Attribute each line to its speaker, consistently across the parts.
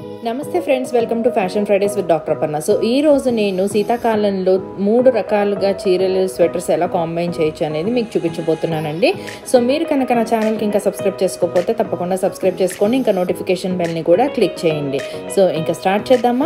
Speaker 1: నమస్తే friends welcome to fashion Fridays with doctor Aparna so ఈ రోజు నేను శీతాకాలంలో మూడు రకాలుగా చీరలు స్వెటర్స్ ఎలా కాంబైన్ చేయొచ్చు అనేది మీకు చూపించబోతున్నానండి సో మీరు కనుక నా ఛానల్కి ఇంకా సబ్స్క్రైబ్ చేసుకోకపోతే తప్పకుండా సబ్స్క్రైబ్ చేసుకోండి ఇంకా నోటిఫికేషన్ బెల్ని కూడా క్లిక్ చేయండి సో ఇంకా స్టార్ట్ చేద్దామా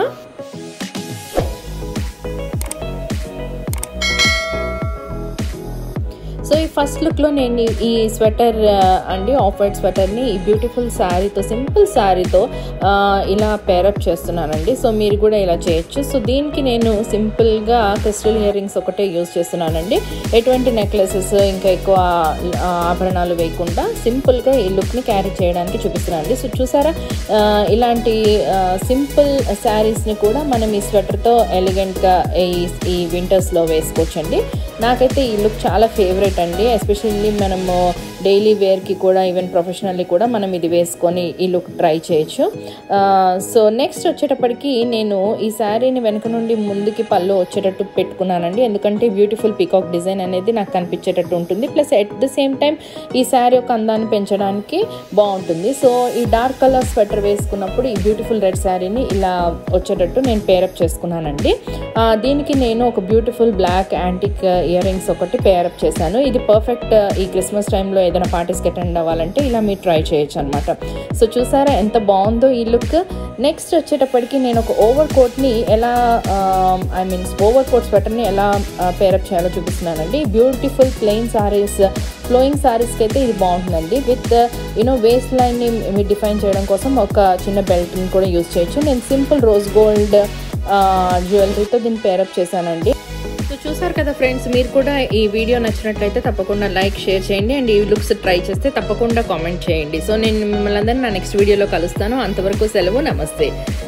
Speaker 1: సో ఈ ఫస్ట్ లుక్లో నేను ఈ- ఈ స్వెటర్ ఆ, అండి ఆఫ్ వైట్ స్వెటర్ని ఈ బ్యూటిఫుల్ శారీతో సింపుల్ శారీతో ఇలా పేరప్ చేస్తున్నానండి సో మీరు కూడా ఇలా చేయొచ్చు సో దీనికి నేను సింపుల్గా క్రిస్టల్ ఇయర్ రింగ్స్ ఒకటే యూజ్ చేస్తున్నానండి ఎటువంటి నెక్లెసెస్ ఇంకా ఎక్కువ ఆ, ఆభరణాలు వేయకుండా సింపుల్గా ఈ లుక్ని క్యారీ చేయడానికి చూపిస్తున్నానండి సో చూసారా ఆ, ఇలాంటి సింపుల్ శారీస్ని కూడా మనం ఈ స్వెటర్తో ఎలిగెంట్గా ఈ ఈ వింటర్స్లో వేసుకోవచ్చండి నాకైతే ఈ లుక్ చాలా ఫేవరెట్ అండి ఎస్పెషల్లీ మనము డైలీ వేర్కి కూడా ఈవెన్ ప్రొఫెషనల్లీ కూడా మనం ఇది వేసుకొని ఈ లుక్ ట్రై చేయొచ్చు సో నెక్స్ట్ వచ్చేటప్పటికి నేను ఈ శారీని వెనక నుండి ముందుకి పళ్ళు వచ్చేటట్టు పెట్టుకున్నానండి ఎందుకంటే బ్యూటిఫుల్ పీకాక్ డిజైన్ అనేది నాకు కనిపించేటట్టు ఉంటుంది plus at the same time ఈ శారీ యొక్క అందాన్ని పెంచడానికి బాగుంటుంది సో ఈ డార్క్ కలర్ స్వెటర్ వేసుకున్నప్పుడు ఈ బ్యూటిఫుల్ రెడ్ శారీని ఇలా వచ్చేటట్టు నేను పేరప్ చేసుకున్నానండి ఆ, దీనికి నేను ఒక beautiful black antique earrings ఒకటి పేరప్ చేశాను ఇది పర్ఫెక్ట్ ఈ క్రిస్మస్ టైంలో ఏదైనా పార్టీస్కి అటెండ్ అవ్వాలంటే ఇలా మీరు ట్రై చేయొచ్చు అనమాట సో చూసారా ఎంత బాగుందో ఈ లుక్ నెక్స్ట్ వచ్చేటప్పటికి నేను ఒక ఓవర్ కోట్ని ఎలా ఐ మీన్స్ ఓవర్ కోట్ స్వెటర్ని ఎలా పేరప్ చేయాలో చూపిస్తున్నానండి బ్యూటిఫుల్ ప్లెయిన్ సారీస్ ఫ్లోయింగ్ సారీస్కి అయితే ఇది బాగుంటుందండి విత్ యూనో వేస్ట్ లైన్ని మీరు డిఫైన్ చేయడం కోసం ఒక చిన్న బెల్ట్ని కూడా యూజ్ చేయొచ్చు నేను సింపుల్ రోజ్ గోల్డ్ జ్యువెలరీతో దీన్ని పేరప్ చేశానండి సో చూసారు కదా ఫ్రెండ్స్ మీరు కూడా ఈ వీడియో నచ్చినట్లయితే తప్పకుండా లైక్ షేర్ చేయండి అండ్ ఈ లుక్స్ ట్రై చేస్తే తప్పకుండా కామెంట్ చేయండి సో నేను మిమ్మల్ని అందరినీ నా నెక్స్ట్ వీడియోలో కలుస్తాను అంతవరకు సెలవు నమస్తే